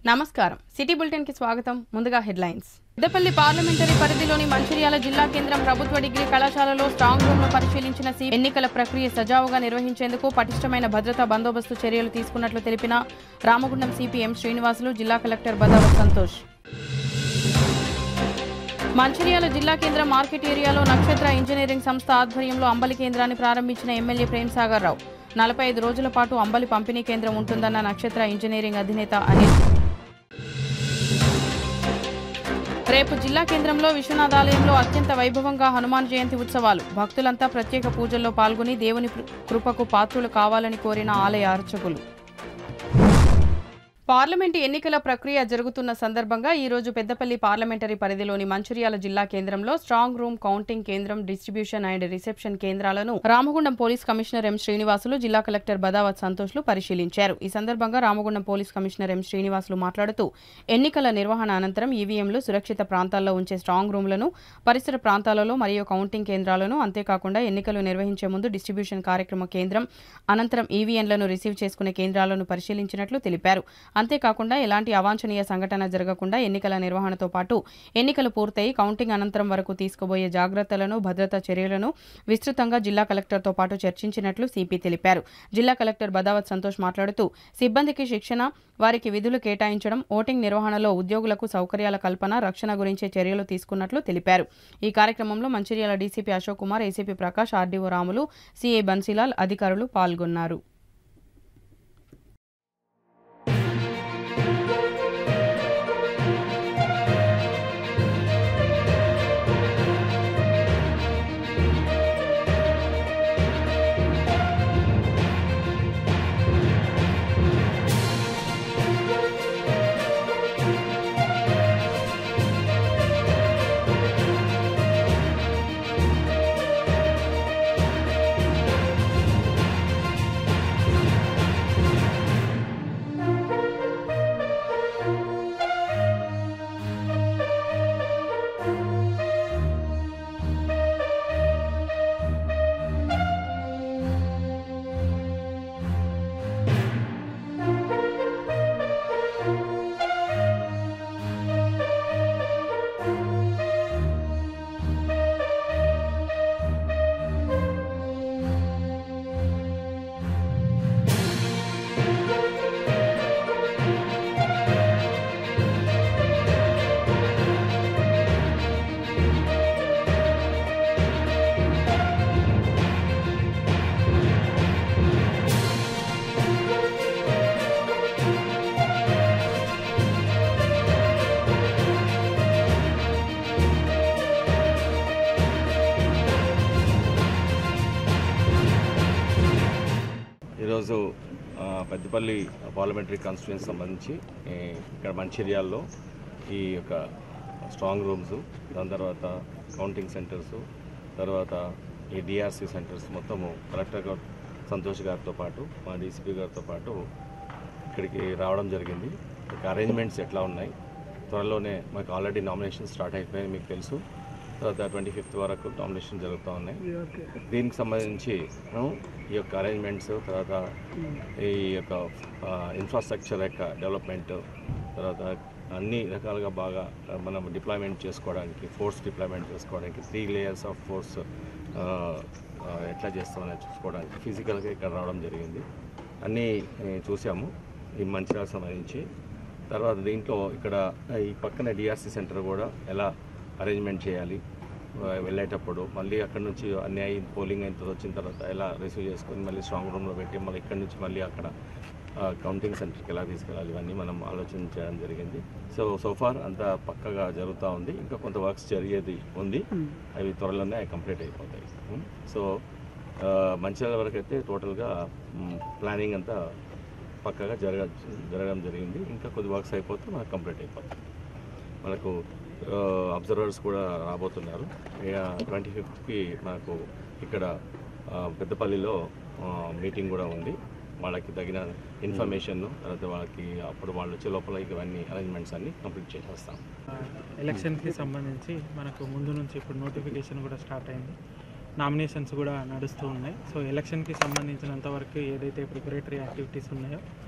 నమస్కారం city bulletin కి స్వాగతం ముందుగా హెడ్లైన్స్ పెద్దపల్లి పార్లమెంటరీ పరిధిలోని మంచిర్యాల జిల్లా కేంద్రం ప్రభుత్వ డిగ్రీ కళాశాలలో స్ట్రాంగ్ రూమ్ ను పరిశీలించిన సి ఎన్నికల ప్రక్రియ సజావుగా నిర్వహించేందుకు పటిష్టమైన భద్రతా బందోబస్తు చర్యలు తీసుకున్నట్లు తెలిపిన రామగుండం సిపిఎం శ్రీనివాసులు జిల్లా కలెక్టర్ బదావత్ సంతోష్ మంచిర్యాల జిల్లా కేంద్రం మార్కెట్ ఏరియాలో నక్షత్ర ఇంజనీరింగ్ సంస్థ ఆధ్వర్యంలో అంబలి కేంద్రాన్ని ప్రారంభించిన ఎమ్మెల్యే ప్రేమ్ సాగర్ రావు నలభై ఐదు రోజుల పాటు అంబలి పంపిణీ కేంద్రం ఉంటుందన్న నక్షత్ర ఇంజనీరింగ్ అధినేత అనిల్ రేపు జిల్లా కేంద్రంలో విశ్వనాథ్ ఆలయంలో అత్యంత వైభవంగా హనుమాన్ జయంతి ఉత్సవాలు భక్తులంతా ప్రత్యేక పూజల్లో పాల్గొని దేవుని కృ- కృపకు పాత్రులు కావాలని కోరిన ఆలయ అర్చకులు పార్లమెంటు ఎన్నికల ప్రక్రియ జరుగుతున్న సందర్భంగా ఈ రోజు పెద్దపల్లి పార్లమెంటరీ పరిధిలోని మంచిర్యాల జిల్లా కేంద్రంలో స్ట్రాంగ్ రూమ్ కౌంటింగ్ కేంద్రం డిస్ట్రిబ్యూషన్ అండ్ రిసెప్షన్ కేంద్రాలను Ramagundam police commissioner M Srinivasulu జిల్లా కలెక్టర్ బదావత్ సంతోష్లు పరిశీలించారు ఈ సందర్భంగా Ramagundam police commissioner M Srinivasulu మాట్లాడుతూ ఎన్నికల నిర్వహణ అనంతరం ఈవీఎంలు సురక్షిత ప్రాంతాల్లో ఉంచే స్ట్రాంగ్ రూమ్లను పరిసర ప్రాంతాలలో మరియు కౌంటింగ్ కేంద్రాలను అంతేకాకుండా ఎన్నికలు నిర్వహించే ముందు డిస్ట్రిబ్యూషన్ కార్యక్రమ కేంద్రం అనంతరం ఈవీఎంలను రిసీవ్ చేసుకునే కేంద్రాలను పరిశీలించినట్లు తెలిపారు అంతేకాకుండా ఎలాంటి అవాంఛనీయ సంఘటన జరగకుండా ఎన్నికల నిర్వహణతో పాటు ఎన్నికలు పూర్తయి కౌంటింగ్ అనంతరం వరకు తీసుకోబోయే జాగ్రత్తలను భద్రతా చర్యలను విస్తృతంగా జిల్లా కలెక్టర్తో పాటు చర్చించినట్లు సిపి తెలిపారు జిల్లా కలెక్టర్ బదావత్ సంతోష్ మాట్లాడుతూ సిబ్బందికి శిక్షణ వారికి విధులు కేటాయించడం ఓటింగ్ నిర్వహణలో ఉద్యోగులకు సౌకర్యాల కల్పన రక్షణ గురించే చర్యలు తీసుకున్నట్లు తెలిపారు ఈ కార్యక్రమంలో Mancherial DCP Ashok Kumar ACP Prakash RDO Ramulu CI Bansilal అధికారులు పాల్గొన్నారు ఈరోజు ఆ, పెద్దపల్లి పార్లమెంటరీ కాన్స్టిట్యూన్సీ సంబంధించి ఈ, ఇక్కడ మంచిర్యాల్లో ఈ యొక్క స్ట్రాంగ్ రూమ్స్ దాని తర్వాత కౌంటింగ్ సెంటర్స్ తర్వాత ఈ డిఆర్సీ సెంటర్స్ మొత్తము కలెక్టర్ గారు సంతోష్ గారితో పాటు మా డీసీపీ గారితో పాటు ఇక్కడికి రావడం జరిగింది ఇక అరేంజ్మెంట్స్ ఎట్లా ఉన్నాయి త్వరలోనే మాకు ఆల్రెడీ నామినేషన్ స్టార్ట్ అయిపోయాయి మీకు తెలుసు తర్వాత ట్వంటీ ఫిఫ్త్ వరకు నామినేషన్ జరుగుతూ ఉన్నాయి దీనికి సంబంధించి మనం ఈ యొక్క అరేంజ్మెంట్స్ తర్వాత ఈ యొక్క ఇన్ఫ్రాస్ట్రక్చర్ యొక్క డెవలప్మెంట్ తర్వాత అన్ని రకాలుగా బాగా ఆ, మనం డిప్లాయ్మెంట్ చేసుకోవడానికి ఫోర్స్ డిప్లాయ్మెంట్ చేసుకోవడానికి త్రీ లేయర్స్ ఆఫ్ ఫోర్స్ ఎట్లా చేస్తామని చూసుకోవడానికి ఫిజికల్గా ఇక్కడ రావడం జరిగింది అన్నీ ఏ, చూసాము ఈ మంచిర్యాల సంబంధించి తర్వాత దీంట్లో ఇక్కడ ఈ పక్కన డిఆర్సీ సెంటర్ కూడా ఎలా అరేంజ్మెంట్ చేయాలి ఆ, వెళ్ళేటప్పుడు మళ్ళీ అక్కడ నుంచి అన్ని అయి పోలింగ్ అయిన తర్వాత వచ్చిన తర్వాత ఎలా రిసీవ్ చేసుకొని మళ్ళీ స్ట్రాంగ్ రూమ్లో పెట్టి మళ్ళీ ఇక్కడ నుంచి మళ్ళీ అక్కడ కౌంటింగ్ సెంటర్కి ఎలా తీసుకెళ్ళాలి ఇవన్నీ మనం ఆలోచన చేయడం జరిగింది సో సోఫార్ అంతా పక్కగా జరుగుతూ ఉంది ఇంకా కొంత వర్క్స్ జరిగేది ఉంది అవి త్వరలోనే కంప్లీట్ అయిపోతాయి ఉమ్, సో ఆ, మంచిర్యాల వరకు అయితే టోటల్గా ప్లానింగ్ అంతా పక్కగా జరగ జరగడం జరిగింది ఇంకా కొద్ది వర్క్స్ అయిపోతే మనకు కంప్లీట్ అయిపోతుంది మనకు అబ్జర్వర్స్ కూడా రాబోతున్నారు ట్వంటీ ఫిఫ్త్కి మనకు ఇక్కడ ఆ, పెద్దపల్లిలో మీటింగ్ కూడా ఉంది వాళ్ళకి తగిన ఇన్ఫర్మేషన్ తర్వాత వాళ్ళకి అప్పుడు వాళ్ళు వచ్చే లోపల ఇవన్నీ అరేంజ్మెంట్స్ అన్ని కంప్లీట్ చేసేస్తాం ఎలక్షన్కి సంబంధించి మనకు ముందు నుంచి ఇప్పుడు నోటిఫికేషన్ కూడా స్టార్ట్ అయింది నామినేషన్స్ కూడా నడుస్తూ ఉన్నాయి సో ఎలక్షన్కి సంబంధించినంత వరకు ఏదైతే ప్రిపరేటరీ యాక్టివిటీస్ ఉన్నాయో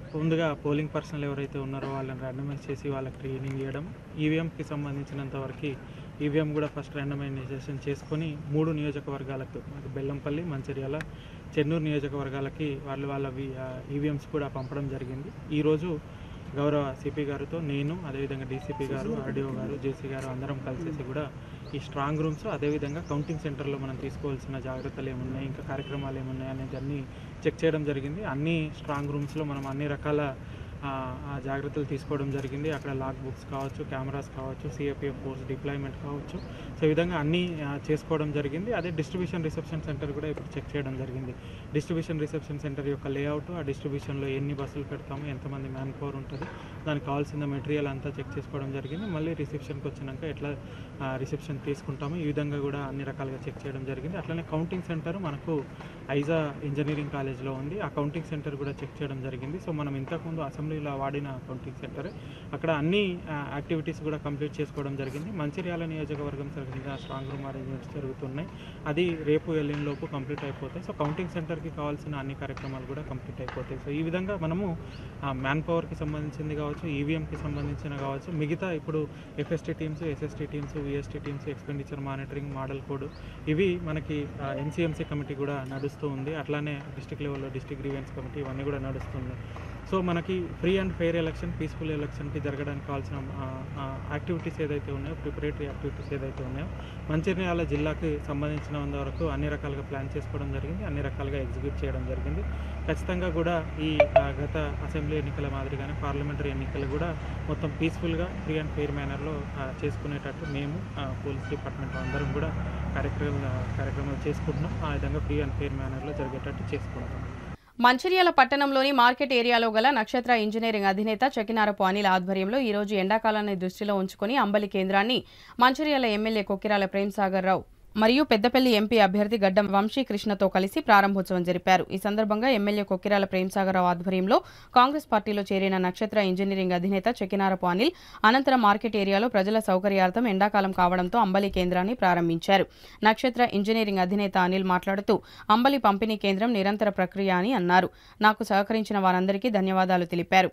ముందుగా పోలింగ్ పర్సనల్ ఎవరైతే ఉన్నారో వాళ్ళని ర్యాండమైజ్ చేసి వాళ్ళకి ట్రైనింగ్ ఇవ్వడం ఈవీఎంకి సంబంధించినంత వరకు ఈవీఎం కూడా ఫస్ట్ ర్యాండమైజేషన్ చేసుకొని మూడు నియోజకవర్గాలకు మనకు బెల్లంపల్లి మంచిర్యాల చెన్నూరు నియోజకవర్గాలకి వాళ్ళు వాళ్ళ ఈవీఎంస్ కూడా పంపడం జరిగింది ఈరోజు గౌరవ సిపి గారితో నేను అదేవిధంగా డీసీపీ గారు ఆర్డీఓ గారు జేసీ గారు అందరం కలిసేసి కూడా ఈ స్ట్రాంగ్ రూమ్స్ అదేవిధంగా కౌంటింగ్ సెంటర్లో మనం తీసుకోవాల్సిన జాగ్రత్తలు ఏమున్నాయి ఇంకా కార్యక్రమాలు ఏమున్నాయి అనేది అన్నీ చెక్ చేయడం జరిగింది అన్ని స్ట్రాంగ్ రూమ్స్లో మనం అన్ని రకాల ఆ, ఆ జాగ్రత్తలు తీసుకోవడం జరిగింది అక్కడ లాక్ బుక్స్ కావచ్చు కెమెరాస్ కావచ్చు సిఎపిఎఫ్ ఫోర్స్ డిప్లాయ్మెంట్ కావచ్చు సో ఈ విధంగా అన్నీ ఆ, చేసుకోవడం జరిగింది అదే డిస్ట్రిబ్యూషన్ రిసెప్షన్ సెంటర్ కూడా ఇప్పుడు చెక్ చేయడం జరిగింది డిస్ట్రిబ్యూషన్ రిసెప్షన్ సెంటర్ యొక్క లేఅవుట్ ఆ డిస్ట్రిబ్యూషన్లో ఎన్ని బస్సులు పెడతాము ఎంతమంది మ్యాన్ పవర్ ఉంటుంది దానికి కావాల్సిన మెటీరియల్ అంతా చెక్ చేసుకోవడం జరిగింది మళ్ళీ రిసెప్షన్కి వచ్చినాక ఎట్లా రిసెప్షన్ తీసుకుంటాము ఈ విధంగా కూడా అన్ని రకాలుగా చెక్ చేయడం జరిగింది అట్లనే కౌంటింగ్ సెంటర్ మనకు ఐజా ఇంజనీరింగ్ కాలేజ్లో ఉంది ఆ కౌంటింగ్ సెంటర్ కూడా చెక్ చేయడం జరిగింది సో మనం ఇంతకుముందు అసెంబ్లీలో వాడిన కౌంటింగ్ సెంటర్ అక్కడ అన్ని యాక్టివిటీస్ కూడా కంప్లీట్ చేసుకోవడం జరిగింది మంచిర్యాల నియోజకవర్గం సరిగ్గా స్ట్రాంగ్ రూమ్ అరేంజ్మెంట్స్ జరుగుతున్నాయి అది రేపు ఎల్లుండి లోపు కంప్లీట్ అయిపోతాయి సో కౌంటింగ్ సెంటర్కి కావాల్సిన అన్ని కార్యక్రమాలు కూడా కంప్లీట్ అయిపోతాయి సో ఈ విధంగా మనము మ్యాన్ పవర్కి సంబంధించింది కావచ్చు ఈవీఎంకి సంబంధించిన కావచ్చు మిగతా ఇప్పుడు FST teams SST teams VST teams expenditure monitoring model code ఇవి మనకి ఎన్సీఎంసీ కమిటీ కూడా నడుస్తూ ఉంది అట్లానే డిస్టిక్ లెవెల్లో డిస్టిక్ గ్రీవెన్స్ కమిటీ ఇవన్నీ కూడా నడుస్తుంది సో మనకి free and fair election peaceful ఎలక్షన్కి జరగడానికి కావాల్సిన యాక్టివిటీస్ ఏదైతే ఉన్నాయో ప్రిపరేటరీ యాక్టివిటీస్ ఏదైతే ఉన్నాయో మంచిర్యాల జిల్లాకి సంబంధించినంత వరకు అన్ని రకాలుగా ప్లాన్ చేసుకోవడం జరిగింది అన్ని రకాలుగా ఎగ్జిక్యూట్ చేయడం జరిగింది ఖచ్చితంగా కూడా ఈ ఆ, గత అసెంబ్లీ ఎన్నికల మాదిరిగానే పార్లమెంటరీ ఎన్నికలు కూడా మొత్తం పీస్ఫుల్గా ఫ్రీ అండ్ ఫెయిర్ మేనర్లో చేసుకునేటట్టు మేము ఆ, పోలీస్ డిపార్ట్మెంట్ అందరం కూడా కార్యక్రమ కార్యక్రమాలు చేసుకుంటున్నాం ఆ విధంగా ఫ్రీ అండ్ ఫెయిర్ మేనర్లో జరిగేటట్టు చేసుకుంటాం మంచిర్యాల పట్టణంలోని మార్కెట్ ఏరియాలో గల నక్షత్ర ఇంజనీరింగ్ అధినేత చకినారపు అనిల్ ఆధ్వర్యంలో ఈ రోజు ఎండాకాలాన్ని దృష్టిలో ఉంచుకుని అంబలి కేంద్రాన్ని మంచిర్యాల ఎమ్మెల్యే కొక్కిరాల ప్రేమ్సాగర్ రావు మరియు పెద్దపల్లి ఎంపీ అభ్యర్థి గడ్డం వంశీకృష్ణతో కలిసి ప్రారంభోత్సవం జరిపారు ఈ సందర్భంగా ఎమ్మెల్యే కొక్కిరాల ప్రేమ్సాగరరావు ఆధ్వర్యంలో కాంగ్రెస్ పార్టీలో చేరిన నక్షత్ర ఇంజనీరింగ్ అధినేత చెకినారపు అనిల్ అనంతరం మార్కెట్ ఏరియాలో ప్రజల సౌకర్యార్థం ఎండాకాలం కావడంతో అంబలి కేంద్రాన్ని ప్రారంభించారు నక్షత్ర ఇంజనీరింగ్ అధినేత అనిల్ మాట్లాడుతూ అంబలి పంపిణీ కేంద్రం నిరంతర ప్రక్రియ అని అన్నారు నాకు సహకరించిన వారందరికీ ధన్యవాదాలు తెలిపారు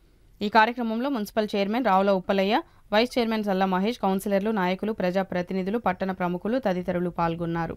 ఈ కార్యక్రమంలో municipal chairman Ravula Uppalaiah vice chairman Salla Mahesh కౌన్సిలర్లు నాయకులు ప్రజాప్రతినిధులు పట్టణ ప్రముఖులు తదితరులు పాల్గొన్నారు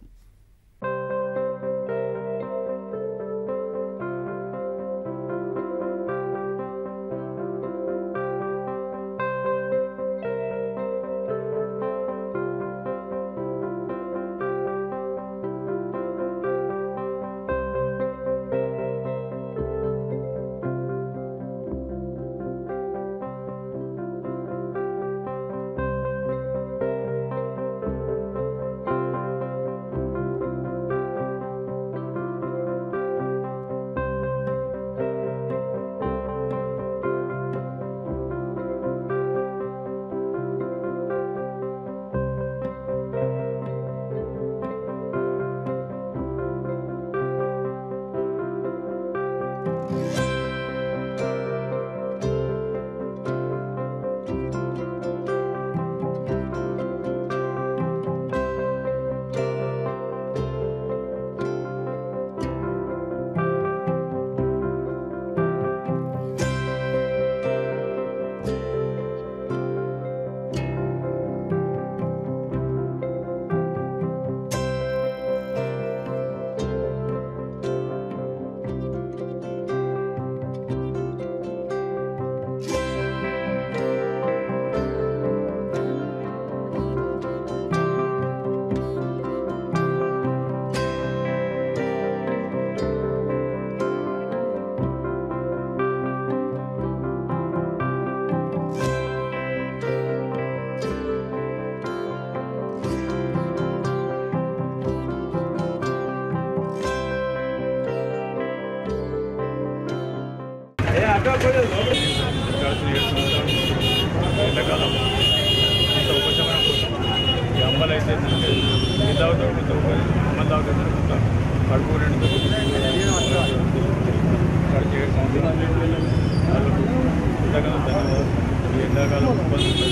ఎండాకాలం కొంత ఉపశమనం కోసం ఈ అంబలు అయితే నీళ్ళు తాగుతారు కొంత అమ్మలు తాగుతారు కొంత కడుపు రెండు వాళ్ళకు ఎండాకాలం ధన్యవాదాలు ఈ ఎండాకాలం ఇబ్బంది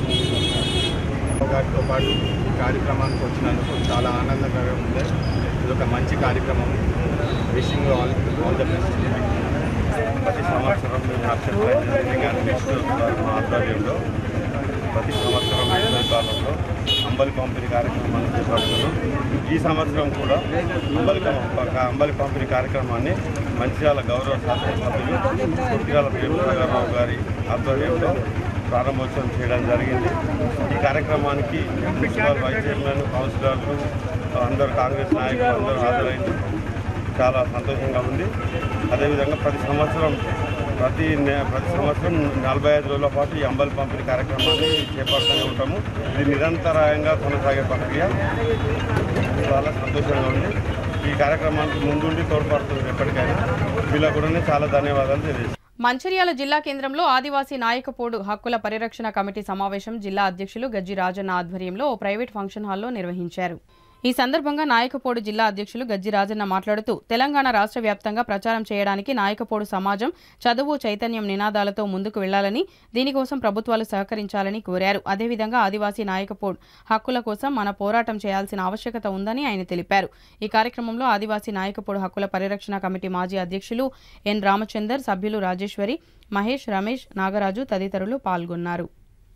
గారితో పాటు ఈ కార్యక్రమానికి వచ్చినందుకు చాలా ఆనందకరంగా ఉంది ఇది ఒక మంచి కార్యక్రమం wishing all all the best ప్రతి సంవత్సరం మేము నక్షత్ర ఇంజనీరింగ్ అండ్ డిజిటల్ ఆధ్వర్యంలో ప్రతి సంవత్సరం వేసవి కాలంలో అంబలి పంపిణీ కార్యక్రమాన్ని చేపడుతున్నాం ఈ సంవత్సరం కూడా అంబలి కం- అంబలి పంపిణీ కార్యక్రమాన్ని మంచిర్యాల గౌరవ శాసనసభ్యులు కుర్తిరాల ప్రేమసాగరరావు గారి ఆధ్వర్యంలో ప్రారంభోత్సవం చేయడం జరిగింది ఈ కార్యక్రమానికి మున్సిపల్ వైస్ చైర్మన్ కౌన్సిలర్లు అందరు కాంగ్రెస్ నాయకులు అందరూ హాజరైంది చాలా సంతోషంగా ఉంది అదేవిధంగా ప్రతి సంవత్సరం ప్రతి నె- ప్రతి సంవత్సరం నలభై ఐదు రోజుల పాటు ఈ అంబలి పంపిణీ కార్యక్రమాన్ని చేపడుతూనే ఉంటాము ఇది నిరంతరాయంగా కొనసాగే ప్రక్రియ చాలా సంతోషంగా ఉంది ఈ కార్యక్రమానికి ముందుండి తోడ్పడుతుంది ఎప్పటికైనా వీళ్ళకు కూడా చాలా ధన్యవాదాలు తెలియజేస్తాను మంచిర్యాల జిల్లా కేంద్రంలో ఆదివాసీ నాయకపోడు హక్కుల పరిరక్షణ కమిటీ సమావేశం జిల్లా అధ్యక్షులు గజ్జి రాజన్న ఆధ్వర్యంలో ఓ ప్రైవేట్ ఫంక్షన్ హాల్లో నిర్వహించారు ఈ సందర్భంగా నాయకపోడు జిల్లా అధ్యక్షులు గజ్జి రాజన్న మాట్లాడుతూ తెలంగాణ రాష్ట్ర వ్యాప్తంగా ప్రచారం చేయడానికి నాయకపోడు సమాజం చదువు చైతన్యం నినాదాలతో ముందుకు వెళ్లాలని దీనికోసం ప్రభుత్వాలు సహకరించాలని కోరారు అదేవిధంగా ఆదివాసీ నాయకపోడు హక్కుల కోసం మన పోరాటం చేయాల్సిన ఆవశ్యకత ఉందని ఆయన తెలిపారు ఈ కార్యక్రమంలో ఆదివాసీ నాయకపోడు హక్కుల పరిరక్షణ కమిటీ మాజీ అధ్యక్షులు ఎన్ రామచందర్ సభ్యులు రాజేశ్వరి మహేష్ రమేష్ నాగరాజు తదితరులు పాల్గొన్నారు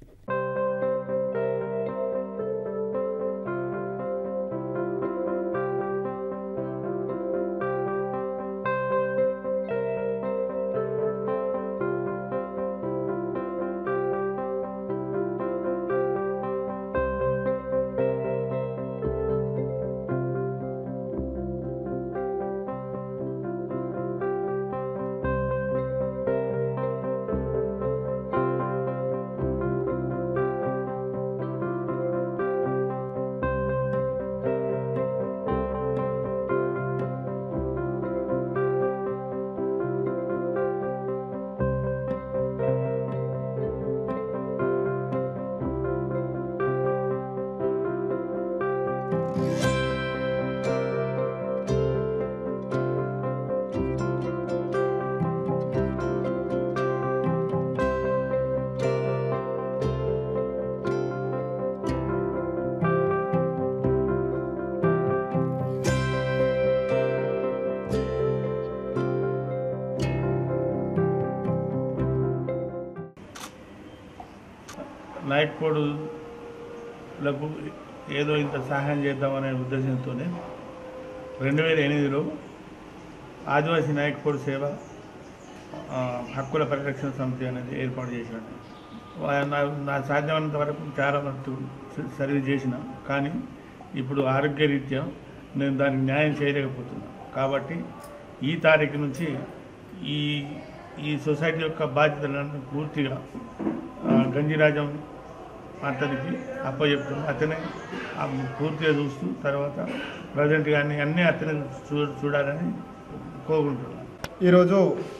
నైట్ కోడులకు ఏదో ఇంత సహాయం చేద్దామనే ఉద్దేశంతోనే రెండు వేల ఎనిమిదిలో ఆదివాసీ నాయక్ కోడ్ సేవ ఆ, హక్కుల పరిరక్షణ సమితి అనేది ఏర్పాటు చేశాను వా- నా నా సాధ్యమైనంత వరకు చాలా వరకు స- సర్వీస్ చేసిన కానీ ఇప్పుడు ఆరోగ్యరీత్యా నేను దానికి న్యాయం చేయలేకపోతున్నా కాబట్టి ఈ తారీఖు నుంచి ఈ ఈ సొసైటీ యొక్క బాధ్యతలను పూర్తిగా ఆ, గంజిరాజం అతనికి అప్పచెప్తాను అతనే ఆ పూర్తిగా చూస్తూ తర్వాత ప్రజెంట్ కానీ అన్నీ అతనే చూ చూడాలని కోరుకుంటున్నాను ఈరోజు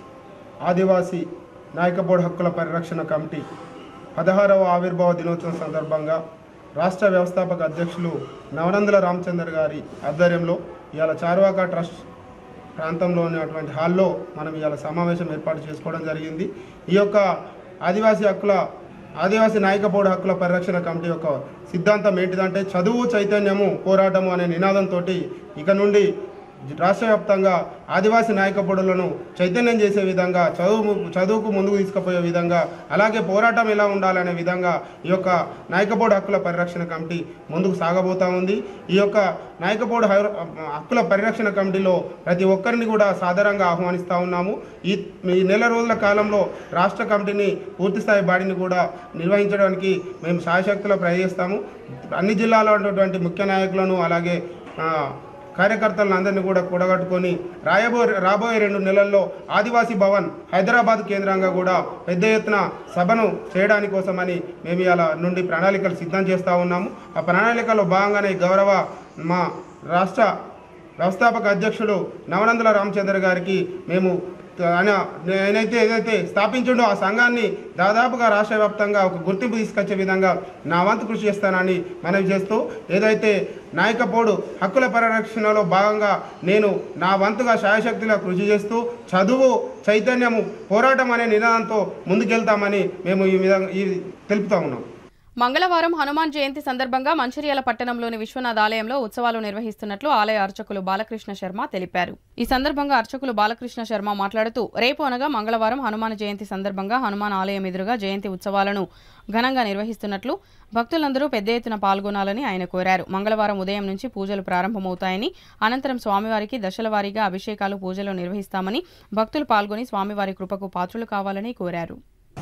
ఆదివాసీ నాయకబోర్డు హక్కుల పరిరక్షణ కమిటీ పదహారవ ఆవిర్భావ దినోత్సవం సందర్భంగా రాష్ట్ర వ్యవస్థాపక అధ్యక్షులు నవనందుల రామచందర్ గారి ఆధ్వర్యంలో ఇవాళ చార్వాక ట్రస్ట్ ప్రాంతంలో ఉన్నటువంటి హాల్లో మనం ఇవాళ సమావేశం ఏర్పాటు చేసుకోవడం జరిగింది ఈ యొక్క ఆదివాసీ హక్కుల ఆదివాసీ నాయకపోడు హక్కుల పరిరక్షణ కమిటీ యొక్క సిద్ధాంతం ఏంటిదంటే చదువు చైతన్యము పోరాటము అనే నినాదంతో ఇక నుండి రాష్ట్ర వ్యాప్తంగా ఆదివాసీ నాయకపొడులను చైతన్యం చేసే విధంగా చదువు చదువుకు ముందుకు తీసుకుపోయే విధంగా అలాగే పోరాటం ఎలా ఉండాలనే విధంగా ఈ యొక్క నాయకపోడు హక్కుల పరిరక్షణ కమిటీ ముందుకు సాగబోతా ఉంది ఈ యొక్క నాయకపోడు హై- హక్కుల పరిరక్షణ కమిటీలో ప్రతి ఒక్కరిని కూడా సాధారణంగా ఆహ్వానిస్తూ ఉన్నాము ఈ ఈ నెల రోజుల కాలంలో రాష్ట్ర కమిటీని పూర్తిస్థాయి బాడీని కూడా నిర్వహించడానికి మేము శాయశక్తిలో ప్రయత్నిస్తాము అన్ని జిల్లాలో ఉన్నటువంటి ముఖ్య నాయకులను అలాగే ఆ, కార్యకర్తలను అందరినీ కూడా కూడగట్టుకొని రాయబో రాబోయే రెండు నెలల్లో ఆదివాసీ భవన్ హైదరాబాద్ కేంద్రంగా కూడా పెద్ద ఎత్తున సభను చేయడానికి కోసమని మేము ఇలా నుండి ప్రణాళికలు సిద్ధం చేస్తూ ఉన్నాము ఆ ప్రణాళికలో భాగంగానే గౌరవ మా రాష్ట్ర వ్యవస్థాపక అధ్యక్షుడు నవనందుల రామచంద్ర గారికి మేము ఆయన నేనైతే ఏదైతే స్థాపించిండో ఆ సంఘాన్ని దాదాపుగా రాష్ట్ర వ్యాప్తంగా ఒక గుర్తింపు తీసుకొచ్చే విధంగా నా వంతు కృషి చేస్తానని మనవి చేస్తూ ఏదైతే నాయకపోడు హక్కుల పరిరక్షణలో భాగంగా నేను నా వంతుగా శాయశక్తిగా కృషి చేస్తూ చదువు చైతన్యము పోరాటం అనే నినాదంతో ముందుకెళ్తామని మేము ఈ విధంగా ఈ తెలుపుతా ఉన్నాం మంగళవారం హనుమాన్ జయంతి సందర్భంగా మంచిర్యాల పట్టణంలోని విశ్వనాథ్ ఆలయంలో ఉత్సవాలు నిర్వహిస్తున్నట్లు ఆలయ అర్చకులు బాలకృష్ణ శర్మ తెలిపారు ఈ సందర్భంగా అర్చకులు బాలకృష్ణ శర్మ మాట్లాడుతూ రేపు అనగా మంగళవారం హనుమాన్ జయంతి సందర్భంగా హనుమాన్ ఆలయం ఎదురుగా జయంతి ఉత్సవాలను ఘనంగా నిర్వహిస్తున్నట్లు భక్తులందరూ పెద్ద ఎత్తున పాల్గొనాలని ఆయన కోరారు మంగళవారం ఉదయం నుంచి పూజలు ప్రారంభమవుతాయని అనంతరం స్వామివారికి దశల వారీగా అభిషేకాలు పూజలు నిర్వహిస్తామని భక్తులు పాల్గొని స్వామివారి కృపకు పాత్రులు కావాలని కోరారు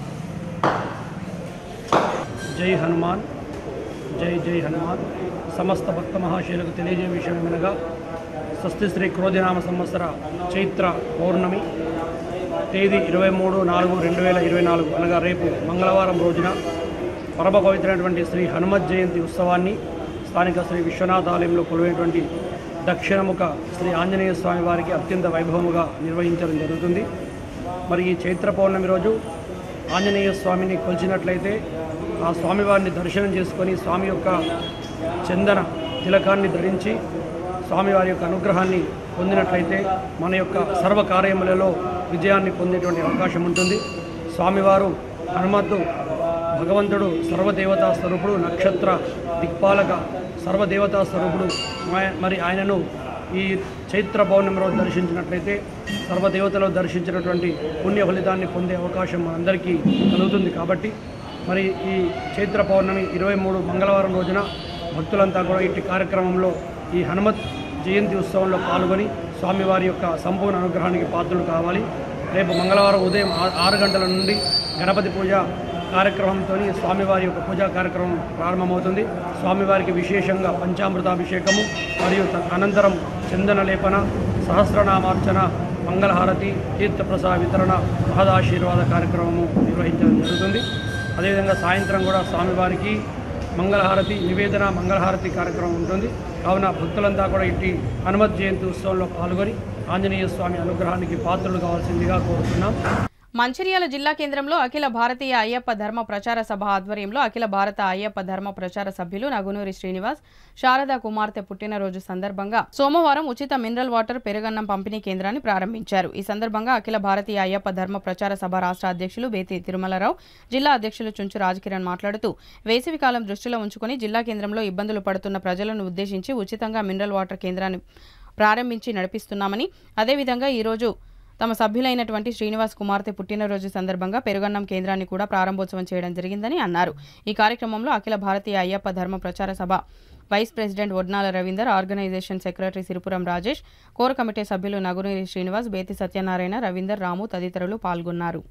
జై హనుమాన్ జై జై హనుమాన్ సమస్త భక్త మహాశయులకు తెలియజే విషయం ఏమనగా స్వస్తి శ్రీ క్రోధినామ సంవత్సర చైత్ర పౌర్ణమి తేదీ ఇరవై మూడు నాలుగు రెండు వేల ఇరవై నాలుగు అనగా రేపు మంగళవారం రోజున పరమ పవిత్రమైనటువంటి శ్రీ హనుమత్ జయంతి ఉత్సవాన్ని స్థానిక శ్రీ విశ్వనాథ ఆలయంలో కొలువైనటువంటి దక్షిణముఖ శ్రీ ఆంజనేయ స్వామి వారికి అత్యంత వైభవముగా నిర్వహించడం జరుగుతుంది మరి ఈ చైత్ర పౌర్ణమి రోజు ఆంజనేయ స్వామిని కొలిచినట్లయితే ఆ స్వామివారిని దర్శనం చేసుకొని స్వామి యొక్క చందన తిలకాన్ని ధరించి స్వామివారి యొక్క అనుగ్రహాన్ని పొందినట్లయితే మన యొక్క సర్వ కార్యములలో విజయాన్ని పొందేటువంటి అవకాశం ఉంటుంది స్వామివారు హనుమద్దు భగవంతుడు సర్వదేవతా స్వరూపుడు నక్షత్ర దిక్పాలక సర్వదేవతా స్వరూపుడు మా- మరి ఆయనను ఈ చైత్ర పౌర్ణమి రోజు దర్శించినట్లయితే సర్వదేవతలు దర్శించినటువంటి పుణ్య ఫలితాన్ని పొందే అవకాశం మనందరికీ కలుగుతుంది కాబట్టి మరి ఈ చైత్ర పౌర్ణమి ఇరవై మూడు మంగళవారం రోజున భక్తులంతా కూడా ఇట్టి కార్యక్రమంలో ఈ హనుమత్ జయంతి ఉత్సవంలో పాల్గొని స్వామివారి యొక్క సంపూర్ణ అనుగ్రహానికి పాత్రలు కావాలి రేపు మంగళవారం ఉదయం ఆ- ఆరు గంటల నుండి గణపతి పూజ కార్యక్రమంతో స్వామివారి యొక్క పూజా కార్యక్రమం ప్రారంభమవుతుంది స్వామివారికి విశేషంగా పంచామృతాభిషేకము మరియు త- అనంతరం చందన లేపన సహస్రనామార్చన మంగళహారతి తీర్థప్రసాద వితరణ మహదాశీర్వాద కార్యక్రమము నిర్వహించడం జరుగుతుంది అదేవిధంగా సాయంత్రం కూడా స్వామివారికి మంగళహారతి నివేదన మంగళహారతి కార్యక్రమం ఉంటుంది కావున భక్తులంతా కూడా ఇట్టి హనుమత్ జయంతి ఉత్సవంలో పాల్గొని ఆంజనేయ స్వామి అనుగ్రహానికి పాత్రలు కావాల్సిందిగా కోరుతున్నాం మంచిర్యాల జిల్లా కేంద్రంలో అఖిల భారతీయ అయ్యప్ప ధర్మ ప్రచార సభ ఆధ్వర్యంలో అఖిల భారత అయ్యప్ప ధర్మ ప్రచార సభ్యులు నగునూరి శ్రీనివాస్ శారదా కుమార్తె పుట్టినరోజు సందర్భంగా సోమవారం ఉచిత మినరల్ వాటర్ పెరుగన్నం పంపిణీ కేంద్రాన్ని ప్రారంభించారు ఈ సందర్భంగా అఖిల భారతీయ అయ్యప్ప ధర్మ ప్రచార సభ రాష్ట్ర అధ్యక్షులు బేతి తిరుమలరావు జిల్లా అధ్యక్షులు చుంచు రాజకిరణ్ మాట్లాడుతూ వేసవికాలం దృష్టిలో ఉంచుకుని జిల్లా కేంద్రంలో ఇబ్బందులు పడుతున్న ప్రజలను ఉద్దేశించి ఉచితంగా మినరల్ వాటర్ కేంద్రాన్ని ప్రారంభించి నడిపిస్తున్నామని అదేవిధంగా ఈరోజు తమ సభ్యులైనటువంటి శ్రీనివాస్ కుమార్తె పుట్టినరోజు సందర్భంగా పెరుగన్నం కేంద్రాన్ని కూడా ప్రారంభోత్సవం చేయడం జరిగిందని అన్నారు ఈ కార్యక్రమంలో అఖిల భారతీయ అయ్యప్ప ధర్మ ప్రచార సభ vice president Vadnala Ravinder organisation secretary Siripuram Rajesh core committee సభ్యులు నగునూరి శ్రీనివాస్ బేతి సత్యనారాయణ రవీందర్ రాము తదితరులు పాల్గొన్నారు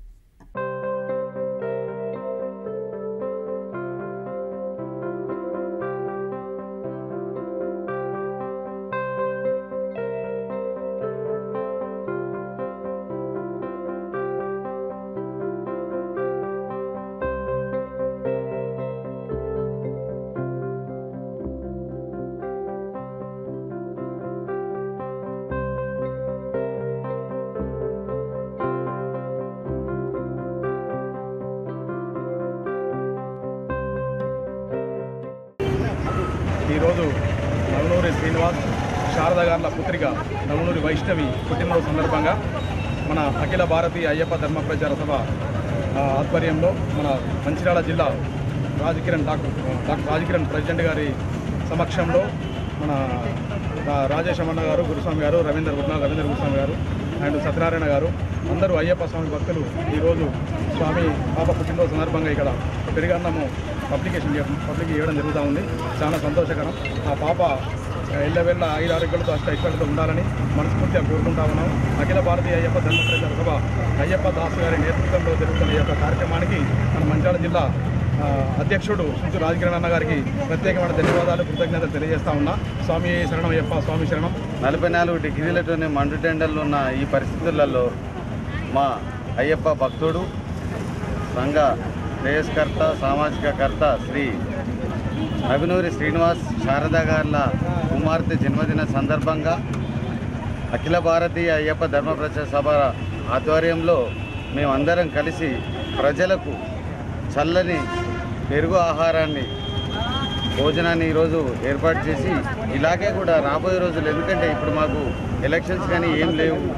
ఈరోజు నవనూరి శ్రీనివాస్ శారద గార్ల పుత్రిక నవనూరి వైష్ణవి పుట్టినరోజు సందర్భంగా మన అఖిల భారతీయ అయ్యప్ప ధర్మ ప్రచార సభ ఆ, ఆధ్వర్యంలో మన మంచిర్యాల జిల్లా Rajkiran doctor doctor Rajkiran president గారి సమక్షంలో మన ఆ, రాజేష్ అమన్న గారు గురుస్వామి గారు రవీందర్ గురునా రవీందర్ గురుస్వామి గారు అండ్ సత్యనారాయణ గారు అందరూ అయ్యప్ప స్వామి భక్తులు ఈరోజు స్వామి పాప పుట్టినరోజు సందర్భంగా ఇక్కడ పెరిగన్నము పబ్లికేషన్ చేయడం పబ్లిక్ చేయడం జరుగుతూ ఉంది చాలా సంతోషకరం ఆ పాప ఎల్లవెల్ల ఐదు ఆరోగ్యాలతో అష్ట ఐశ్వర్యాలతో ఉండాలని మనస్ఫూర్తిగా కోరుకుంటా ఉన్నాం అఖిల భారతీయ అయ్యప్ప ధర్మ ప్రచార సభ అయ్యప్ప దాస్ గారి నేతృత్వంలో జరుగుతున్న ఈ యొక్క కార్యక్రమానికి మన మంచిర్యాల జిల్లా ఆ, అధ్యక్షుడు సుంచు రాజకిరణ్ అన్న గారికి ప్రత్యేకమైన ధన్యవాదాలు కృతజ్ఞతలు తెలియజేస్తా ఉన్నా స్వామి శరణం అయ్యప్ప స్వామి శరణం నలభై నాలుగు డిగ్రీలతోనే మండుటెండర్లు ఉన్న ఈ పరిస్థితులలో మా అయ్యప్ప భక్తుడు సంఘ శ్రేయస్కర్త సామాజికకర్త శ్రీ నవినూరి శ్రీనివాస్ శారదా గార్ల కుమార్తె జన్మదిన సందర్భంగా అఖిల భారతీయ అయ్యప్ప ధర్మ ప్రచార సభ ఆధ్వర్యంలో మేమందరం కలిసి ప్రజలకు చల్లని పెరుగు ఆహారాన్ని భోజనాన్ని ఈరోజు ఏర్పాటు చేసి ఇలాగే కూడా రాబోయే రోజులు ఎందుకంటే ఇప్పుడు మాకు ఎలక్షన్స్ కానీ ఏం లేవు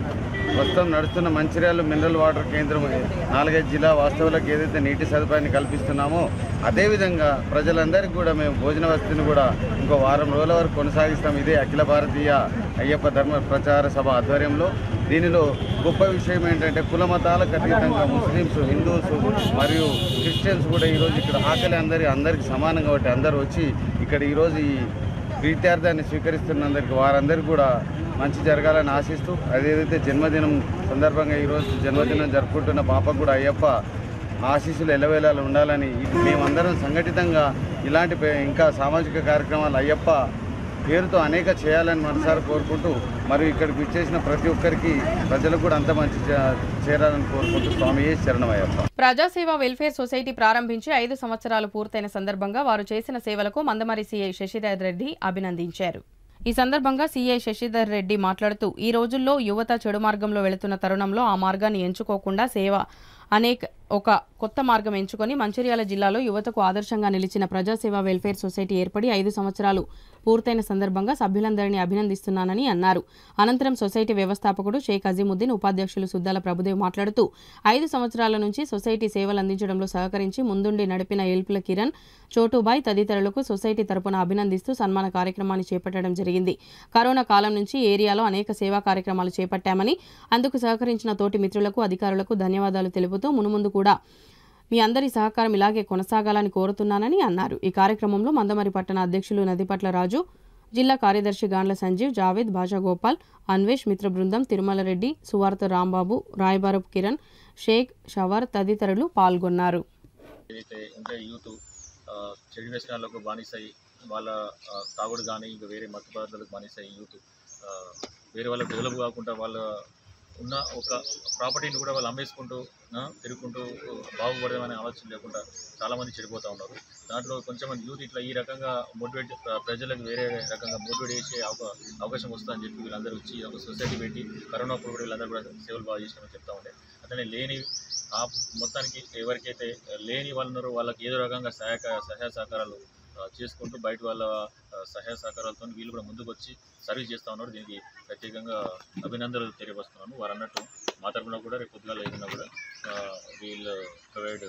ప్రస్తుతం నడుస్తున్న మంచిర్యాల మినరల్ వాటర్ కేంద్రం నాలుగైదు జిల్లా వాస్తవులకు ఏదైతే నీటి సదుపాయాన్ని కల్పిస్తున్నామో అదేవిధంగా ప్రజలందరికీ కూడా మేము భోజన వసతిని కూడా ఇంకో వారం రోజుల వరకు కొనసాగిస్తాం ఇదే అఖిల భారతీయ అయ్యప్ప ధర్మ ప్రచార సభ ఆధ్వర్యంలో దీనిలో గొప్ప విషయం ఏంటంటే కుల మతాలకు అతీతంగా ముస్లిమ్స్ హిందూస్ మరియు క్రిస్టియన్స్ కూడా ఈరోజు ఇక్కడ ఆకలి అందరి అందరికి సమానం కాబట్టి అందరూ వచ్చి ఇక్కడ ఈరోజు ఈ ప్రీత్యార్థాన్ని స్వీకరిస్తున్నందుకు వారందరికీ కూడా మంచి జరగాలని ఆశిస్తూ అదేదైతే జన్మదినం సందర్భంగా ఈరోజు జన్మదినం జరుపుకుంటున్న పాపకు కూడా అయ్యప్ప ఆశీస్సులు ఎల్లవేళలా ఉండాలని మేమందరం సంఘటితంగా ఇలాంటి పే- ఇంకా సామాజిక కార్యక్రమాలు అయ్యప్ప పేరుతో అనేక చేయాలని మనసారి కోరుకుంటూ మరియు ఇక్కడికి విచ్చేసిన ప్రతి ఒక్కరికి ప్రజలకు కూడా అంత మంచి చే- చేరాలని కోరుకుంటూ స్వామి శరణమయ్యప్ప ప్రజాసేవ వెల్ఫేర్ సొసైటీ ప్రారంభించి ఐదు సంవత్సరాలు పూర్తయిన సందర్భంగా వారు చేసిన సేవలకు మందమరి సీఐ శశిధర్ రెడ్డి అభినందించారు ఈ సందర్భంగా సీఐ శశిధర్ రెడ్డి మాట్లాడుతూ ఈ రోజుల్లో యువత చెడు మార్గంలో వెళుతున్న తరుణంలో ఆ మార్గాన్ని ఎంచుకోకుండా సేవ అనేక ఒక కొత్త మార్గం ఎంచుకొని మంచిర్యాల జిల్లాలో యువతకు ఆదర్శంగా నిలిచిన ప్రజాసేవ వెల్ఫేర్ సొసైటీ ఏర్పడి ఐదు సంవత్సరాలు పూర్తయిన సందర్భంగా సభ్యులందరినీ అభినందిస్తున్నానని అన్నారు అనంతరం సొసైటీ వ్యవస్థాపకుడు షేక్ అజీముద్దీన్ ఉపాధ్యక్షులు సుద్దాల ప్రభుదేవ్ మాట్లాడుతూ ఐదు సంవత్సరాల నుంచి సొసైటీ సేవలు అందించడంలో సహకరించి ముందుండి నడిపిన ఎల్పుల కిరణ్ చోటుబాయ్ తదితరులకు సొసైటీ తరపున అభినందిస్తూ సన్మాన కార్యక్రమాన్ని చేపట్టడం జరిగింది కరోనా కాలం నుంచి ఏరియాలో అనేక సేవా కార్యక్రమాలు చేపట్టామని అందుకు సహకరించిన తోటి మిత్రులకు అధికారులకు ధన్యవాదాలు తెలుపుతూ మునుముందు కూడా మీ అందరి సహకారం ఇలాగే కొనసాగాలని కోరుతున్నానని అన్నారు ఈ కార్యక్రమంలో మందమరి పట్టణ అధ్యక్షులు నదిపట్ల రాజు జిల్లా కార్యదర్శి గాండ్ల సంజీవ్ జావేద్ భాషా గోపాల్ అన్వేష్ మిత్ర బృందం తిరుమల రెడ్డి సువార్త రాంబాబు రాయబారపు కిరణ్ షేక్ షవర్ తదితరులు పాల్గొన్నారు ఏదైతే ఉంటే యూత్ ఆ, చెడు వ్యసనాలకు బానిసై వాళ్ళ ఆ, తాగుడు కానీ ఇంకా వేరే మత్తు పదార్థాలకు బానిసై యూత్ ఆ, వేరే వాళ్ళకి డెవలప్ కాకుండా వాళ్ళ ఉన్న ఒక ప్రాపర్టీని కూడా వాళ్ళు అమ్మేసుకుంటూ ఆ, తిరుగుకుంటూ బాగుపడదామనే ఆలోచన లేకుండా చాలామంది చెడిపోతూ ఉన్నారు దాంట్లో కొంచెం మంది యూత్ ఇట్లా ఈ రకంగా మోటివేట్ ప్రజలకు వేరే రకంగా మోటివేట్ చేసే అవకా- అవకాశం వస్తుందని చెప్పి వీళ్ళందరూ వచ్చి ఒక సొసైటీ పెట్టి కరోనా అప్పుడు కూడా వీళ్ళందరూ కూడా సేవలు బాగా చేసినామని చెప్తా ఉండే అట్లనే లేని ఆ మొత్తానికి ఎవరికైతే లేని వాళ్ళు ఉన్నారో వాళ్ళకి ఏదో రకంగా సహాయక సహాయ సహకారాలు ఆ, చేసుకుంటూ బయట వాళ్ళ ఆ, సహాయ సహకారాలతో వీళ్ళు కూడా ముందుకు వచ్చి సర్వీస్ చేస్తూ ఉన్నారు దీనికి ప్రత్యేకంగా అభినందనలు తెలియపరుస్తున్నాను వారు అన్నట్టు మా తరపున కూడా రేపు పొద్దుగాల ఏదైనా కూడా ఆ, వీళ్ళు ప్రొవైడ్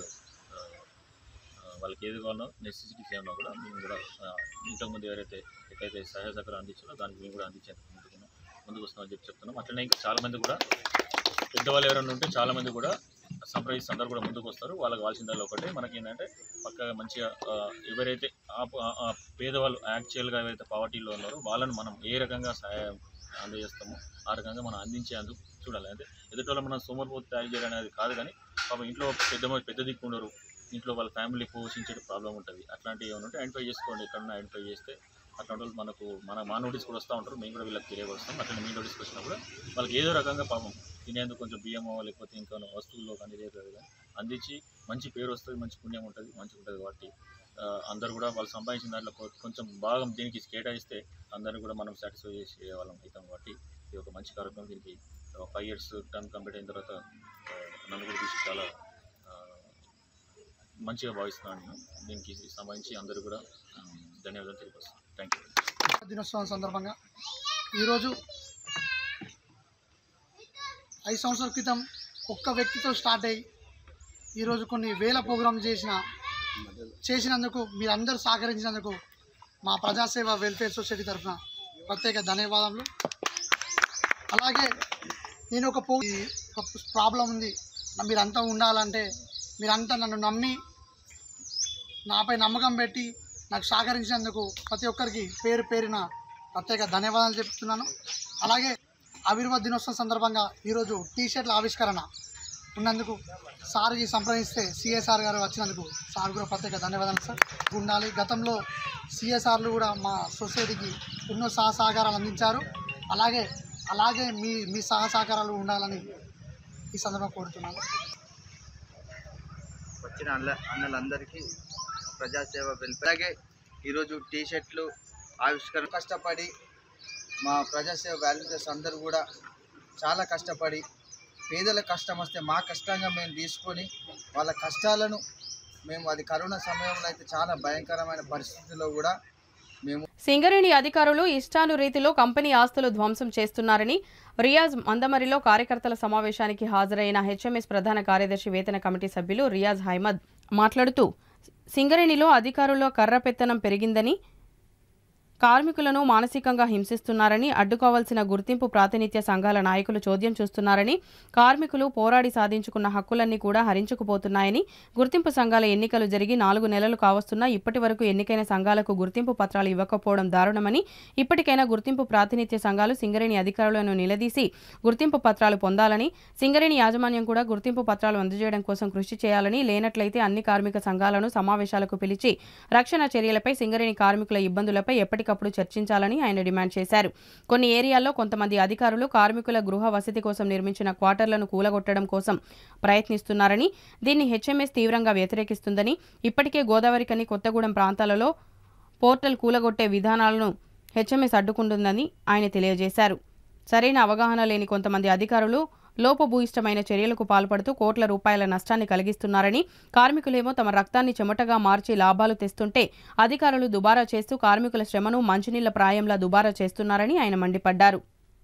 వాళ్ళకి ఏది కావాలో నెసెసిటీస్ ఏమన్నా కూడా మేము కూడా ఆ, ఇంతకుముందు ఎవరైతే ఎక్కడైతే సహాయ సహకారం అందించారో దానికి మేము కూడా అందించేందుకు ముందుకు ముందుకు వస్తున్నామని చెప్పి చెప్తున్నాం అట్లనే ఇంకా చాలామంది కూడా పెద్దవాళ్ళు ఎవరైనా ఉంటే చాలామంది కూడా సంప్రదిస్తే అందరూ కూడా ముందుకు వస్తారు వాళ్ళకి కావాల్సిందల్లా ఒకటే మనకి ఏంటంటే పక్కగా మంచిగా ఆ, ఎవరైతే ఆ ప- ఆ పేదవాళ్ళు యాక్చువల్గా ఎవరైతే పావర్టీలో ఉన్నారో వాళ్ళని మనం ఏ రకంగా సహాయం అందజేస్తామో ఆ రకంగా మనం అందించేందుకు చూడాలి అంటే ఎదుటి వాళ్ళు మనం సోమరిపోతు తయారు చేయడం అనేది కాదు కానీ పాపం ఇంట్లో పెద్ద పెద్ద దిక్కు ఉండరు ఇంట్లో వాళ్ళ ఫ్యామిలీ పోషించే ప్రాబ్లం ఉంటుంది అట్లాంటివి ఏమైనా ఉంటే ఐడెంటిఫై చేసుకోండి ఎక్కడన్నా ఐడెంటిఫై చేస్తే అట్లాంటి వాళ్ళు మనకు మన మా నోటీస్ కూడా వస్తూ ఉంటారు మేము కూడా వీళ్ళకి తెలియవస్తాం అట్లా మీ నోటీస్కి వచ్చినా కూడా వాళ్ళకి ఏదో రకంగా పాపం తినేందుకు కొంచెం బియ్యమో లేకపోతే ఇంకా వస్తువుల్లో కానీ ఏదో కానీ అందించి మంచి పేరు వస్తుంది మంచి పుణ్యం ఉంటుంది మంచిగా ఉంటుంది కాబట్టి ఆ, అందరూ కూడా వాళ్ళు సంపాదించిన దాంట్లో కొ- కొంచెం భాగం దీనికి కేటాయిస్తే అందరినీ కూడా మనం సాటిస్ఫై చేసే వాళ్ళం అవుతాం కాబట్టి ఇది ఒక మంచి కార్యక్రమం దీనికి ఫైవ్ ఇయర్స్ టర్మ్ కంప్లీట్ అయిన తర్వాత ఆ, నన్ను కూడా చూసి చాలా ఆ, మంచిగా భావిస్తున్నాను నేను దీనికి సంబంధించి అందరూ కూడా ఆ, ధన్యవాదాలు తెలియపరుస్తాను థ్యాంక్ యూ దినోత్సవం సందర్భంగా ఈరోజు ఐదు సంవత్సరాల క్రితం ఒక్క వ్యక్తితో స్టార్ట్ అయ్యి ఈరోజు కొన్ని వేల ప్రోగ్రాం చేసిన చేసినందుకు మీరందరూ సహకరించినందుకు మా ప్రజాసేవ వెల్ఫేర్ సొసైటీ తరఫున ప్రత్యేక ధన్యవాదాలు అలాగే నేను ఒక పో ఒక ప్రాబ్లం ఉంది మీరంతా ఉండాలంటే మీరంతా నన్ను నమ్మి నాపై నమ్మకం పెట్టి నాకు సహకరించినందుకు ప్రతి ఒక్కరికి పేరు పేరిన ప్రత్యేక ధన్యవాదాలు చెప్తున్నాను అలాగే ఆవిర్భావ దినోత్సవం సందర్భంగా ఈరోజు టీ షర్ట్ల ఆవిష్కరణ ఉన్నందుకు సార్కి సంప్రదిస్తే సిఎస్ఆర్ గారు వచ్చినందుకు సార్ కూడా ప్రత్యేక ధన్యవాదాలు సార్ ఉండాలి గతంలో సిఎస్ఆర్లు కూడా మా సొసైటీకి ఎన్నో సహ సహకారాలు అందించారు అలాగే అలాగే మీ మీ సహ సహకారాలు ఉండాలని ఈ సందర్భంగా కోరుతున్నాను వచ్చిన అన్న అన్నలందరికీ ప్రజాసేవ వెల్ఫేర్ అలాగే ఈరోజు టీ షర్ట్లు ఆవిష్కరణ కష్టపడి మా ప్రజాసేవ వాలంటీర్స్ అందరూ కూడా చాలా కష్టపడి పేదల కష్టం వస్తే మా కష్టంగా మేము తీసుకొని వాళ్ళ కష్టాలను మేము అది కరోనా సమయంలో అయితే చాలా భయంకరమైన పరిస్థితుల్లో కూడా మేము సింగరేణి అధికారులు ఇష్టానురీతిలో కంపెనీ ఆస్తులు ధ్వంసం చేస్తున్నారని రియాజ్ మందమరిలో కార్యకర్తల సమావేశానికి హాజరైన హెచ్ఎంఎస్ ప్రధాన కార్యదర్శి వేతన కమిటీ సభ్యులు రియాజ్ హైమద్ మాట్లాడుతూ సింగరేణిలో అధికారుల్లో కర్ర పెత్తనం పెరిగిందని కార్మికులను మానసికంగా హింసిస్తున్నారని అడ్డుకోవాల్సిన గుర్తింపు ప్రాతినిధ్య సంఘాల నాయకులు చోద్యం చూస్తున్నారని కార్మికులు పోరాడి సాధించుకున్న హక్కులన్నీ కూడా హరించుకుపోతున్నాయని గుర్తింపు సంఘాల ఎన్నికలు జరిగి నాలుగు నెలలు కావస్తున్నా ఇప్పటి వరకు ఎన్నికైన సంఘాలకు గుర్తింపు పత్రాలు ఇవ్వకపోవడం దారుణమని ఇప్పటికైనా గుర్తింపు ప్రాతినిధ్య సంఘాలు సింగరేణి అధికారులను నిలదీసి గుర్తింపు పత్రాలు పొందాలని సింగరేణి యాజమాన్యం కూడా గుర్తింపు పత్రాలు అందజేయడం కోసం కృషి చేయాలని లేనట్లయితే అన్ని కార్మిక సంఘాలను సమావేశాలకు పిలిచి రక్షణ చర్యలపై సింగరేణి కార్మికుల ఇబ్బందులపై ఎప్పటికప్పుడు చర్చించాలని ఆయన డిమాండ్ చేశారు కొన్ని ఏరియాల్లో కొంతమంది అధికారులు కార్మికుల గృహ వసతి కోసం నిర్మించిన క్వార్టర్లను కూలగొట్టడం కోసం ప్రయత్నిస్తున్నారని దీన్ని హెచ్ఎంఎస్ తీవ్రంగా వ్యతిరేకిస్తుందని ఇప్పటికే గోదావరికని కొత్తగూడెం ప్రాంతాలలో పోర్టల్ కూలగొట్టే విధానాలను హెచ్ఎంఎస్ అడ్డుకుంటుందని ఆయన తెలియజేశారు సరైన అవగాహన లేని కొంతమంది అధికారులు లోపభూయిష్టమైన చర్యలకు పాల్పడుతూ కోట్ల రూపాయల నష్టాన్ని కలిగిస్తున్నారని కార్మికులేమో తమ రక్తాన్ని చెమటగా మార్చి లాభాలు తెస్తుంటే అధికారులు దుబారా చేస్తూ కార్మికుల శ్రమను మంచినీళ్ల ప్రాయంలా దుబారా చేస్తున్నారని ఆయన మండిపడ్డారు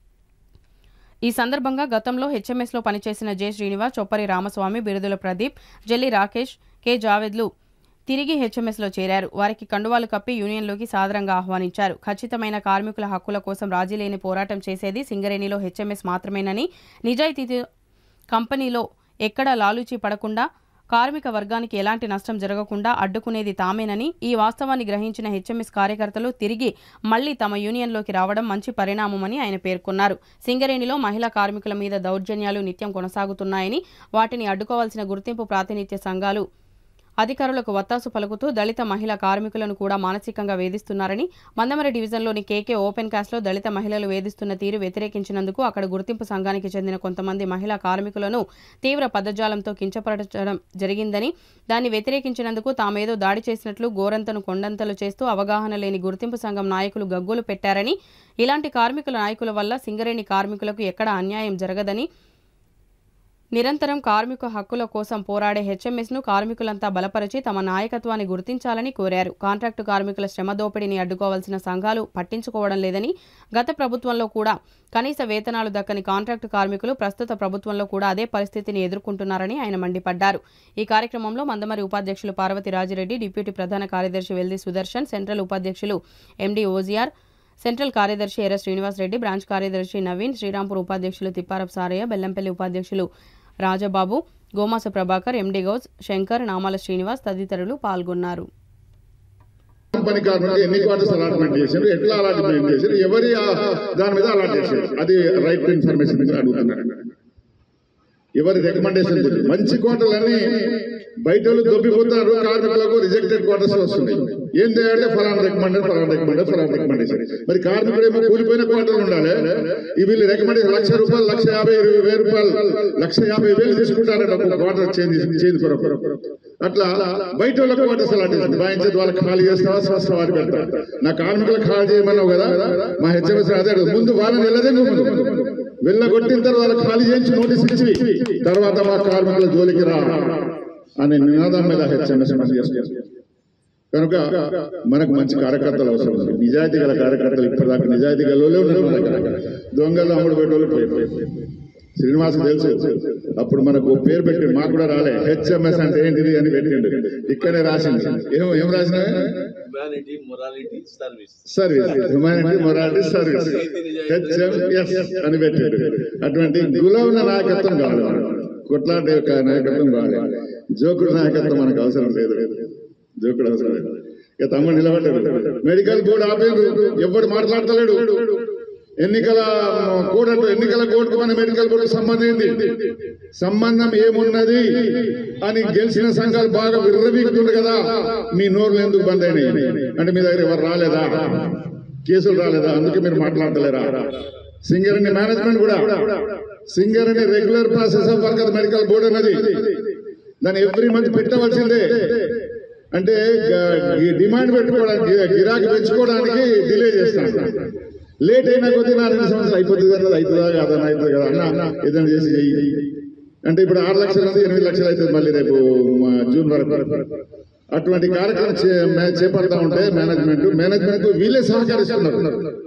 ఈ సందర్భంగా గతంలో హెచ్ఎంఎస్లో పనిచేసిన జె శ్రీనివాస్ చొప్పరి రామస్వామి బిరుదుల ప్రదీప్ జల్లి రాకేష్ కె జావేద్లు తిరిగి హెచ్ఎంఎస్లో చేరారు వారికి కండువాలు కప్పి యూనియన్లోకి సాదరంగా ఆహ్వానించారు ఖచ్చితమైన కార్మికుల హక్కుల కోసం రాజీ లేని పోరాటం చేసేది సింగరేణిలో హెచ్ఎంఎస్ మాత్రమేనని నిజాయితీతో కంపెనీలో ఎక్కడా లాలూచీ పడకుండా కార్మిక వర్గానికి ఎలాంటి నష్టం జరగకుండా అడ్డుకునేది తామేనని ఈ వాస్తవాన్ని గ్రహించిన హెచ్ఎంఎస్ కార్యకర్తలు తిరిగి మళ్లీ తమ యూనియన్లోకి రావడం మంచి పరిణామమని ఆయన పేర్కొన్నారు సింగరేణిలో మహిళా కార్మికుల మీద దౌర్జన్యాలు నిత్యం కొనసాగుతున్నాయని వాటిని అడ్డుకోవాల్సిన గుర్తింపు ప్రాతినిధ్య సంఘాలు అధికారులకు వత్తాసు పలుకుతూ దళిత మహిళా కార్మికులను కూడా మానసికంగా వేధిస్తున్నారని మందమరి డివిజన్లోని కేకే ఓపెన్ కాస్ట్లో దళిత మహిళలు వేధిస్తున్న తీరు వ్యతిరేకించినందుకు అక్కడ గుర్తింపు సంఘానికి చెందిన కొంతమంది మహిళా కార్మికులను తీవ్ర పదజాలంతో కించపరచడం జరిగిందని దాన్ని వ్యతిరేకించినందుకు తామేదో దాడి చేసినట్లు గోరంతను కొండంతలు చేస్తూ అవగాహన లేని గుర్తింపు సంఘం నాయకులు గగ్గోలు పెట్టారని ఇలాంటి కార్మికుల నాయకుల వల్ల సింగరేణి కార్మికులకు ఎక్కడ అన్యాయం జరగదని నిరంతరం కార్మిక హక్కుల కోసం పోరాడే హెచ్ఎంఎస్ను కార్మికులంతా బలపరిచి తమ నాయకత్వాన్ని గుర్తించాలని కోరారు కాంట్రాక్టు కార్మికుల శ్రమ దోపిడీని అడ్డుకోవాల్సిన సంఘాలు పట్టించుకోవడం లేదని గత ప్రభుత్వంలో కూడా కనీస వేతనాలు దక్కని కాంట్రాక్టు కార్మికులు ప్రస్తుత ప్రభుత్వంలో కూడా అదే పరిస్థితిని ఎదుర్కొంటున్నారని ఆయన మండిపడ్డారు ఈ కార్యక్రమంలో మందమరి ఉపాధ్యక్షులు పార్వతి రాజిరెడ్డి డిప్యూటీ ప్రధాన కార్యదర్శి వెల్ది సుదర్శన్ సెంట్రల్ ఉపాధ్యక్షులు ఎండి ఓజిఆర్ సెంట్రల్ కార్యదర్శి ఎర్ర శ్రీనివాస్ రెడ్డి బ్రాంచ్ కార్యదర్శి నవీన్ శ్రీరాంపూర్ ఉపాధ్యక్షులు తిప్పారపు సారయ్య బెల్లంపల్లి ఉపాధ్యక్షులు రాజబాబు గోమాస ప్రభాకర్ ఎండి గౌస్ శంకర్ నామాల శ్రీనివాస్ తదితరులు పాల్గొన్నారు కంపెనీ కార్మికులు ఎన్ని క్వార్టర్స్ అలాట్మెంట్ చేశారు ఎట్లా అలాట్మెంట్ చేశారు ఎవరి ఆ దాని మీద అలాట్ చేశారు అది రైట్ టు ఇన్ఫర్మేషన్ మీద అడుగుతున్నారు ఎవరి రికమెండేషన్ మంచి క్వార్టర్లన్నీ బయట వాళ్ళు దొబ్బిపోతారు కార్మికులకు రిజెక్టెడ్ క్వార్టర్స్ వస్తున్నాయి ఏం చేయాలంటే ఫలానా రికమెండెడ్ ఫలానా రికమెండెడ్ ఫలానా రికమెండేషన్ మరి కార్మికుడు ఏమో కూలిపోయిన క్వార్టర్లు ఉండాలి ఈ వీళ్ళు రికమెండేషన్ లక్ష రూపాయలు లక్ష యాభై ఇరవై వేల రూపాయలు లక్ష యాభై వేలు తీసుకుంటారట ఒక క్వార్టర్ చేంజ్ చేంజ్ కొరకు అట్లా బయట వాళ్ళ క్వార్టర్స్ అలాంటి బాయించేది వాళ్ళకి ఖాళీ చేస్తావా స్వస్థ వారి పెడతా నా కార్మికులకు ఖాళీ చేయమన్నావు కదా మా హెచ్ఎంఎస్ అదే అడుగు. ముందు వాళ్ళని వెళ్ళదే ముందు వెళ్ళగొట్టిన తర్వాత వాళ్ళకి ఖాళీ చేయించి నోటీస్ ఇచ్చి తర్వాత మా కార్మికుల జోలికి రా అనే నినాదం మీద హెచ్ఎంఎస్ పనిచేస్తుంది కనుక మనకు మంచి కార్యకర్తలు అవసరం ఉంది నిజాయితీ గల కార్యకర్తలు ఇప్పటిదాకా నిజాయితీ గలలో ఉన్నారు మన దగ్గర దొంగలు అమ్ముడు పెట్టోళ్ళు పోయి శ్రీనివాస్ తెలుసు అప్పుడు మనకు పేరు పెట్టి మాకు కూడా రాలే హెచ్ఎంఎస్ అంటే ఏంటిది అని పెట్టిండు ఇక్కడే రాసింది ఏం ఏం రాసిన humanity morality service service humanity morality service HMS అని పెట్టాడు అటువంటి గులవున నాయకత్వం కావాలి కొట్లాడే యొక్క నాయకత్వం కావాలి జోకుడు నాయకత్వం మనకు అవసరం లేదు జోకుడు అవసరం లేదు ఇక తమ్ముడు నిలబడ్డాడు మెడికల్ బోర్డు ఆపేరు ఎవడు మాట్లాడతలేడు ఎన్నికల కోడ్ అంటే ఎన్నికల కోడ్కు మన మెడికల్ బోర్డు సంబంధం ఏంటి సంబంధం ఏమున్నది అని గెలిచిన సంఘాలు బాగా విర్రవీగుతుంది కదా మీ నోర్లు ఎందుకు బంద్ అయినాయి అంటే మీ దగ్గర ఎవరు రాలేదా కేసులు రాలేదా అందుకే మీరు మాట్లాడతలేరా సింగరేణి మేనేజ్మెంట్ కూడా Singareni regular process of work medical board అన్నది దాన్ని ఎవ్రీ మంత్ పెట్టవలసిందే అంటే గ- ఈ డిమాండ్ పెట్టుకోవడానికి గిరాకీ పెంచుకోవడానికి డిలే చేస్తాను లేట్ అయినా కొద్ది నా రెండు సంవత్సరాలు అయిపోతుంది కదా అవుతుందా కాదా అవుతుంది కదా అన్న అన్న ఏదైనా చేసి చెయ్యి అంటే ఇప్పుడు ఆరు లక్షలు ఉంది ఎనిమిది లక్షలు అవుతుంది మళ్ళీ రేపు మా జూన్ వరకు అటువంటి కార్యక్రమం చే- మే- చేపడతా ఉంటే మేనేజ్మెంట్ మేనేజ్మెంట్ వీళ్ళే సహకరిస్తున్నారు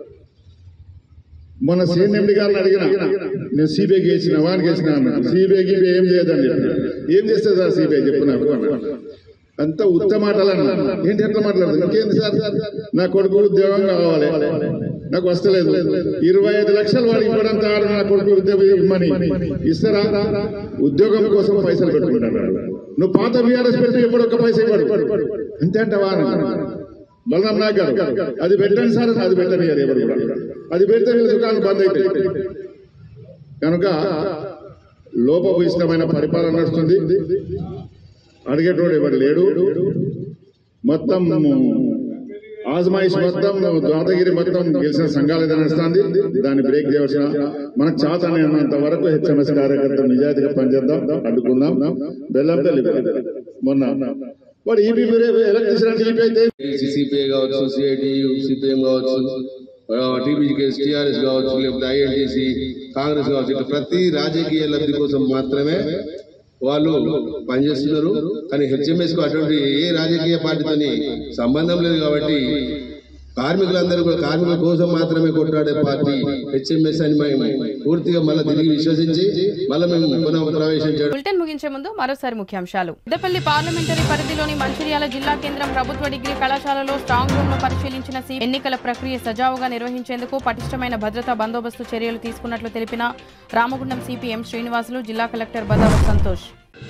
మొన్న సీఎండి గారిని అడిగిన నేను సిబిఐకి వేసిన వానికి వేసిన సిబిఐకి ఏం చేయదని చెప్పిన ఏం చేస్తుంది సార్ సిబిఐ చెప్పు నాకు అన్నాడు. అంత ఉత్త మాటలు అన్నా ఏంటి ఎట్లా మాట్లాడదు ఇంకేంది సార్ నా కొడుకు ఉద్యోగం కావాలి నాకు వస్తలేదు ఇరవై ఐదు లక్షలు వాడు ఇవ్వడం తయారు నా కొడుకు ఉద్యోగం ఇవ్వమని ఇస్తారా ఉద్యోగం కోసం పైసలు పెట్టుకుంటాడు నువ్వు పాత బీఆర్ఎస్ పెట్టి ఎప్పుడు ఒక్క పైసా ఇవ్వడు అంతే అంటావా బలరాం నాయక్ గారు అది పెట్టండి సార్ అది పెట్టండి గారు ఎవరు కూడా అది పెడితే వీళ్ళ దుకాణం బంద్ అవుతాయి కనుక లోపభూయిష్టమైన పరిపాలన నడుస్తుంది అడిగేటోడు ఎవరు లేడు మొత్తం ఆజమాయిష్ మొత్తం దాతగిరి మొత్తం గెలిచిన సంఘాలు ఏదైనా నడుస్తుంది దాన్ని బ్రేక్ చేయవలసిన మనకు చాతనేంత వరకు హెచ్ఎంఎస్ కార్యకర్తలు నిజాయితీగా పనిచేద్దాం అడ్డుకుందాం బెల్లంపల్లి మొన్న వాడు ఈపీ ఎలక్ట్రిషన్ అంటే ఈపీ అయితే సిపిఐ కావచ్చు సిఐటియు సిపిఎం కావచ్చు టీబీజీ కేసు టీఆర్ఎస్ కావచ్చు లేకపోతే ఐఎన్టీసీ కాంగ్రెస్ కావచ్చు ఇట్లా ప్రతి రాజకీయ లబ్ధి కోసం మాత్రమే వాళ్ళు పనిచేస్తున్నారు కానీ హెచ్ఎంఎస్ కు అటువంటి ఏ రాజకీయ పార్టీతోని సంబంధం లేదు కాబట్టి కార్మికులందరూ కూడా కార్మికుల కోసం మాత్రమే కొట్లాడే పార్టీ హెచ్ఎంఎస్ అని మేము పూర్తిగా మళ్ళీ తిరిగి విశ్వసించి మళ్ళీ మేము పునః ప్రవేశం చేయడం బులెటిన్ ముగించే ముందు మరోసారి ముఖ్యాంశాలు పెద్దపల్లి పార్లమెంటరీ పరిధిలోని మంచిర్యాల జిల్లా కేంద్రం ప్రభుత్వ డిగ్రీ కళాశాలలో స్ట్రాంగ్ రూమ్ ను పరిశీలించిన సి ఎన్నికల ప్రక్రియ సజావుగా నిర్వహించేందుకు పటిష్టమైన భద్రతా బందోబస్తు చర్యలు తీసుకున్నట్లు తెలిపిన రామగుండం సిపిఎం శ్రీనివాసులు జిల్లా కలెక్టర్ బదావత్ సంతోష్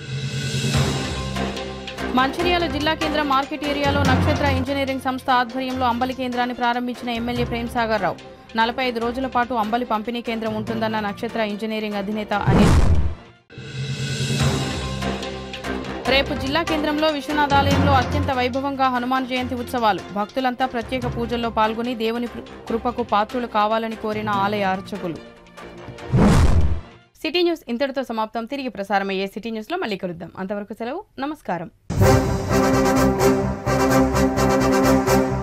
మంచిర్యాల జిల్లా కేంద్రం మార్కెట్ ఏరియాలో నక్షత్ర ఇంజనీరింగ్ సంస్థ ఆధ్వర్యంలో అంబలి కేంద్రాన్ని ప్రారంభించిన ఎమ్మెల్యే ప్రేమ్ సాగర్ రావు నలభై ఐదు రోజుల పాటు అంబలి పంపిణీ కేంద్రం ఉంటుందన్న నక్షత్ర ఇంజనీరింగ్ అధినేత అనిల్ రేపు జిల్లా కేంద్రంలో విశ్వనాథ్ ఆలయంలో అత్యంత వైభవంగా హనుమాన్ జయంతి ఉత్సవాలు భక్తులంతా ప్రత్యేక పూజల్లో పాల్గొని దేవుని కృ- కృపకు పాత్రులు కావాలని కోరిన ఆలయ అర్చకులు సిటీ న్యూస్ ఇంతటితో సమాప్తం తిరిగి ప్రసారమయ్యే సిటీ న్యూస్లో మళ్ళీ కలుద్దాం అంతవరకు సెలవు నమస్కారం